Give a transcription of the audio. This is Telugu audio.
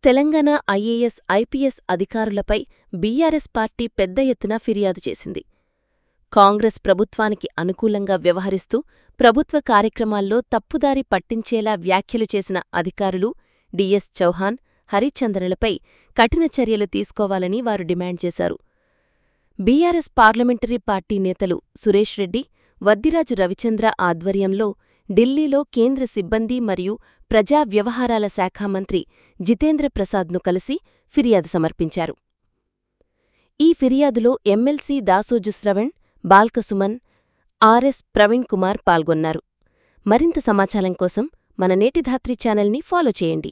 తెలంగాణ ఐఏఎస్, ఐపీఎస్ అధికారులపై బీఆర్ఎస్ పార్టీ పెద్ద ఎత్తున ఫిర్యాదు చేసింది. కాంగ్రెస్ ప్రభుత్వానికి అనుకూలంగా వ్యవహరిస్తూ ప్రభుత్వ కార్యక్రమాల్లో తప్పుదారి పట్టించేలా వ్యాఖ్యలు చేసిన అధికారులు డిఎస్ చౌహాన్, హరిచందన్లపై కఠిన చర్యలు తీసుకోవాలని వారు డిమాండ్ చేశారు. బీఆర్ఎస్ పార్లమెంటరీ పార్టీ నేతలు సురేష్ రెడ్డి, వద్దిరాజు రవిచంద్ర ఆధ్వర్యంలో ఢిల్లీలో కేంద్ర సిబ్బంది మరియు ప్రజా వ్యవహారాల శాఖ మంత్రి జితేంద్ర ప్రసాద్ను కలిసి ఫిర్యాదు సమర్పించారు. ఈ ఫిర్యాదులో ఎమ్మెల్సీ దాసోజు శ్రవణ్, బాల్కసుమన్, ఆర్ఎస్ ప్రవీణ్ కుమార్ పాల్గొన్నారు. మరింత సమాచారం కోసం మన నేటిధాత్రి ఛానల్ని ఫాలో చేయండి.